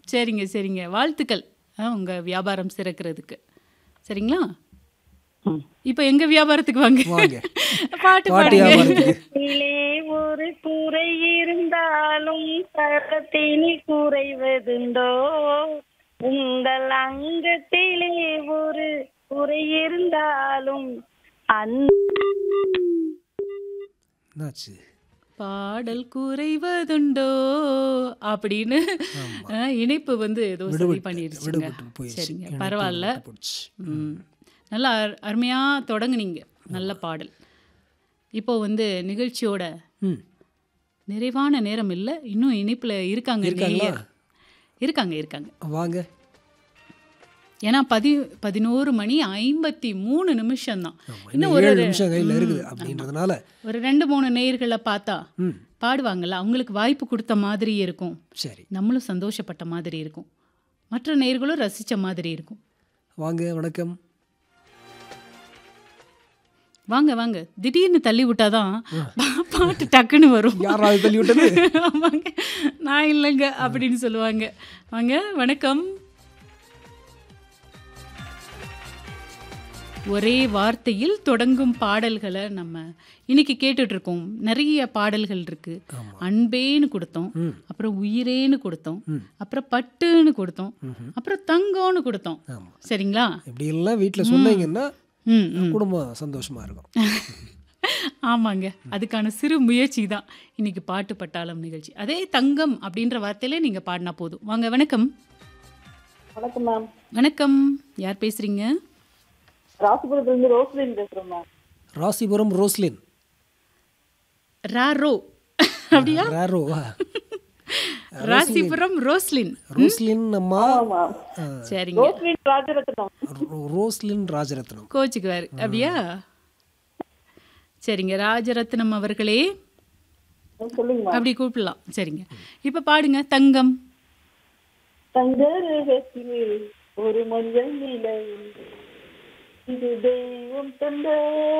சரிங்க சரிங்க வாழ்த்துக்கள் ஆ, உங்க வியாபாரம் சிறக்கிறதுக்கு சரிங்களா ம். இப்போ எங்க வியாபாரத்துக்கு வாங்க வாங்க. பாட்டு பாட்டு பாடுங்க வியாபாரத்துக்கு இதிலே ஒரு குறை இருந்தாலும் தரத்தினி குறைவதுண்டோ உங்கள் அங்கத்திலே ஒரு குறை இருந்தாலும் அந்த என்னாச்சு பாடல் குறைவதுண்டோ அப்படின்னு ஆ, இணைப்பு வந்து ஏதோ சரி விடுபட்டு பண்ணிருச்சுங்க விடுபட்டு போயிடுச்சு சரிங்க இணைப்பு பரவாயில்ல விடுபட்டு போயிடுச்சு. ம் நல்லா அரு- அருமையா தொடங்குனீங்க நல்ல பாடல் இப்போ வந்து நிகழ்ச்சியோட ம் நிறைவான நேரம் இல்லை இன்னும் இணைப்புல இருக்காங்க இருக்காங்களா? நேயர். இருக்காங்க இருக்காங்க வாங்க ஏன்னா பதி பதினோரு மணி ஐம்பத்தி மூணு நிமிஷம் தான் ஆமா, இன்னும் இன்னும் ஒரு ஏழு நிமிஷம் கையில் இருக்குது அப்படின்றதுனால ஒரு ரெண்டு மூணு நேயர்களை பார்த்தா ம் பாடுவாங்கல்ல அவங்களுக்கு வாய்ப்பு கொடுத்த மாதிரி இருக்கும் சரி நம்மளும் சந்தோஷப்பட்ட மாதிரி இருக்கும் மற்ற நேயர்களும் ரசிச்ச மாதிரி இருக்கும் வாங்க வணக்கம் வாங்க வாங்க திடீர்னு தள்ளி விட்டாதான் பா- பாட்டு டக்குன்னு வரும் யாராவது தள்ளி விட்டது ஆமாங்க நான் இல்லைங்க அப்படின்னு சொல்லுவாங்க வாங்க வணக்கம் ஒரே வார்த்தையில் தொடங்கும் பாடல்களை நம்ம இன்னைக்கு கேட்டுட்டு இருக்கோம் நிறைய பாடல்கள் இருக்கு ஆமா. அன்பேன்னு கொடுத்தோம் ம். அப்புறம் உயிரேன்னு கொடுத்தோம் ம். அப்புறம் பட்டுன்னு கொடுத்தோம் அப்புறம் தங்கம்னு கொடுத்தோம் ஆமா சரிங்களா இப்படி எல்லாம் வீட்டில் சொன்னீங்கன்னா ம் ம். குடும்பம் சந்தோஷமா இருக்கும் ஆமாங்க அதுக்கான சிறு முயற்சி தான் இன்னைக்கு பாட்டு பட்டாளம் நிகழ்ச்சி அதே தங்கம் அப்படின்ற வார்த்தையில நீங்க பாடினா போதும் வாங்க வணக்கம் வணக்கம் மேம் வணக்கம் யார் பேசுறீங்க ராசிபுரத்துல இருந்து ரோஸ்லின் பேசுறேன் மேம் ராசிபுரம் ரோஸ்லின் ராரோ அப்படியா ராரோவா ராசிபுரம் ரோஸ்லின் ரோஸ்லின் அம்மா சரிங்க ரோஸ்லின் ராஜரத்னம் ரோ- ரோஸ்லின் ராஜரத்னம் கோச்சுக்குவாரு அப்படியா சரிங்க ராஜரத்னம் அவர்களே சொல்லுங்க அப்படி கூப்பிடலாம் சரிங்க இப்ப பாடுங்க தங்கம் தங்கரகத்திலே ஒரு மஞ்சள் நிலை இது தெய்வம் தந்த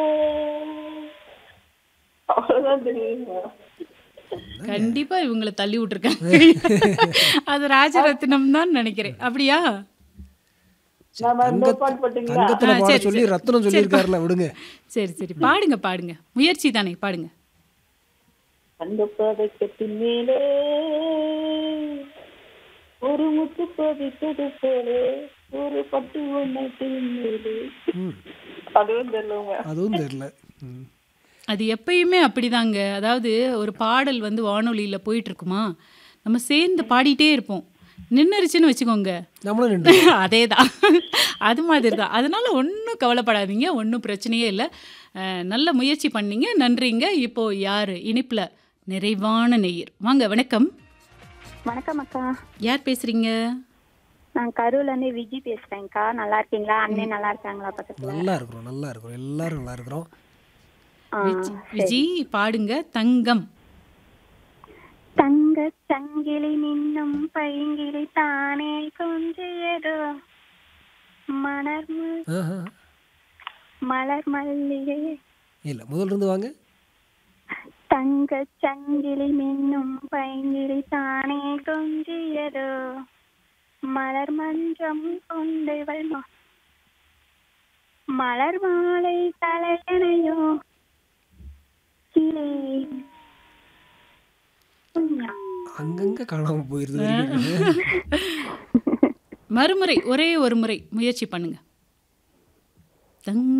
அவ்வளவுதான் தெரியுமா கண்டிப்பா இவங்களை தள்ளி விட்டுருக்காங்க அது ராஜரத்னம் தான் நினைக்கிறேன் அப்படியா நாம அந்த பாட்டு போட்டீங்களா தங்கத்துல ஆ, பாட சரி, சொல்லி சரி. ரத்னம் சொல்லியிருக்காருல விடுங்க சரி சரி பாடுங்க பாடுங்க முயற்சி தானே பாடுங்க அந்த பதக்கத்தின் மேலே ஒரு முத்து பதித்தது போல ஒரு பட்டு ஒன்னத்தின் மேலே ம் அதுவும் தெரியலங்க அதுவும் தெரியல ம் அது எப்பயுமே அப்படிதாங்க அதாவது ஒரு பாடல் வந்து வானொலியில் போயிட்டு இருக்குமா நம்ம சேர்ந்து பாடிட்டே இருப்போம் நின்னுருச்சுன்னு வச்சுக்கோங்க நம்மளும் நின்று அதே தான் அது மாதிரி தான் அதனால ஒன்றும் கவலைப்படாதீங்க ஒன்றும் பிரச்சனையே இல்லை அஹ், நல்ல முயற்சி பண்ணீங்க நன்றிங்க இப்போ யார் இனிப்பில் நிறைவான நெய்யர் வாங்க வணக்கம் வணக்கம் அக்கா யார் பேசுறீங்க நான் கரூர்ல இருந்து விஜி பேசுறேன்க்கா நல்லா இருக்கீங்களா அண்ணன் நல்லா இருக்காங்களா பக்கத்துல நல்லா இருக்கிறோம் நல்லா இருக்கிறோம் எல்லாரும் நல்லா இருக்கிறோம் ஆ, விஜி விஜி பாடுங்க தங்கம் தங்க சங்கிலி நின்னும் பைங்கிலி தானே கொஞ்சியதோ மலர் ம- ஆஹா. மலர் மல்லிகை இல்ல முதல்ல இருந்து வாங்க தங்க சங்கிலி மின்னும் பைங்கிலி தானே கொஞ்சியதோ மலர் மன்றம் கொண்டவள் ம- மலர் மாலை தலையணையோ கிளே புண்ணியா. அங்கங்க காணாம போயிருது வரைக்கும். மறுமுறை ஒரே ஒரு முறை முயற்சி பண்ணுங்க தங்க